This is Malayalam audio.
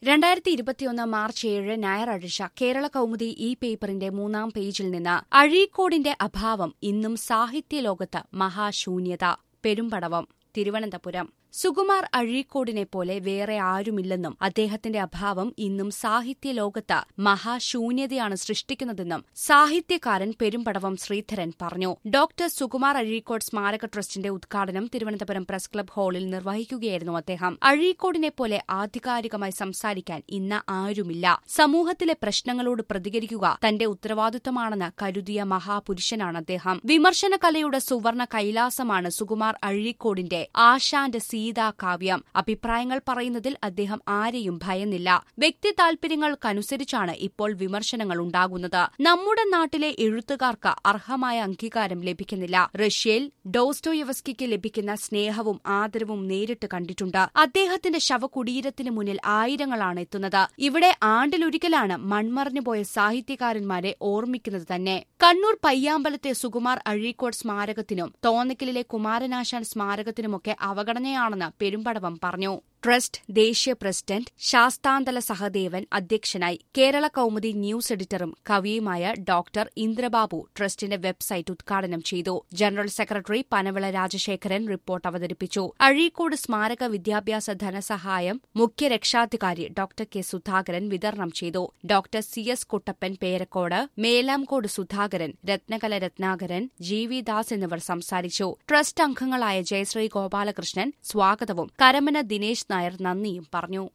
രണ്ടായിരത്തി ഇരുപത്തിയൊന്ന് മാർച്ച് ഏഴ് ഞായറാഴ്ച കേരള കൗമുദി ഈ പേപ്പറിന്റെ മൂന്നാം പേജിൽ നിന്ന് അഴീക്കോടിന്റെ അഭാവം ഇന്നും സാഹിത്യലോകത്ത് മഹാശൂന്യത പെരുമ്പടവം തിരുവനന്തപുരം സുകുമാർ അഴീക്കോടിനെ പോലെ വേറെ ആരുമില്ലെന്നും അദ്ദേഹത്തിന്റെ അഭാവം ഇന്നും സാഹിത്യലോകത്ത് മഹാശൂന്യതയാണ് സൃഷ്ടിക്കുന്നതെന്നും സാഹിത്യകാരൻ പെരുമ്പടവം ശ്രീധരൻ പറഞ്ഞു ഡോക്ടർ സുകുമാർ അഴീക്കോട് സ്മാരക ട്രസ്റ്റിന്റെ ഉദ്ഘാടനം തിരുവനന്തപുരം പ്രസ് ക്ലബ് ഹാളിൽ നിർവഹിക്കുകയായിരുന്നു അദ്ദേഹം അഴീക്കോടിനെ പോലെ ആധികാരികമായി സംസാരിക്കാൻ ഇന്ന് ആരുമില്ല സമൂഹത്തിലെ പ്രശ്നങ്ങളോട് പ്രതികരിക്കുക തന്റെ ഉത്തരവാദിത്തമാണെന്ന് കരുതിയ മഹാപുരുഷനാണ് അദ്ദേഹം വിമർശന കലയുടെ സുവർണ കൈലാസമാണ് സുകുമാർ അഴീക്കോടിന്റെ ആശാന്റെ സീതാ കാവ്യം അഭിപ്രായങ്ങൾ പറയുന്നതിൽ അദ്ദേഹം ആരെയും ഭയന്നില്ല വ്യക്തി താൽപര്യങ്ങൾക്കനുസരിച്ചാണ് ഇപ്പോൾ വിമർശനങ്ങൾ ഉണ്ടാകുന്നത് നമ്മുടെ നാട്ടിലെ എഴുത്തുകാർക്ക് അർഹമായ അംഗീകാരം ലഭിക്കുന്നില്ല റഷ്യയിൽ ഡോസ്റ്റോയവസ്കിക്ക് ലഭിക്കുന്ന സ്നേഹവും ആദരവും നേരിട്ട് കണ്ടിട്ടുണ്ട് അദ്ദേഹത്തിന്റെ ശവകുടീരത്തിന് മുന്നിൽ ആയിരങ്ങളാണ് എത്തുന്നത് ഇവിടെ ആണ്ടിലൊരിക്കലാണ് മൺമറഞ്ഞുപോയ സാഹിത്യകാരന്മാരെ ഓർമ്മിക്കുന്നത് തന്നെ കണ്ണൂർ പയ്യാമ്പലത്തെ സുകുമാർ അഴീക്കോട് സ്മാരകത്തിനും തോന്നക്കലിലെ കുമാരനാശാൻ സ്മാരകത്തിനുമൊക്കെ അവഗണനയാണെന്ന് പെരുമ്പടവം പറഞ്ഞു ട്രസ്റ്റ് ദേശീയ പ്രസിഡന്റ് ശാസ്താന്തല സഹദേവൻ അധ്യക്ഷനായി കേരള കൌമുദി ന്യൂസ് എഡിറ്ററും കവിയുമായ ഡോക്ടർ ഇന്ദ്രബാബു ട്രസ്റ്റിന്റെ വെബ്സൈറ്റ് ഉദ്ഘാടനം ചെയ്തു general secretary Panavila Rajasekharan report അവതരിപ്പിച്ചു അഴീക്കോട് സ്മാരക വിദ്യാഭ്യാസ ധനസഹായം മുഖ്യ രക്ഷാധികാരി ഡോക്ടർ കെ സുധാകരൻ വിതരണം ചെയ്തു doctor C S Kuttappan Perakode Melamcode Sudhakaran Rathnakala Rathnakaran G V Das എന്നിവർ സംസാരിച്ചു ട്രസ്റ്റ് അംഗങ്ങളായ ജയശ്രീ ഗോപാലകൃഷ്ണൻ സ്വാഗതവും കരമന ദിനേശ് നായർ നന്ദിയും പറഞ്ഞു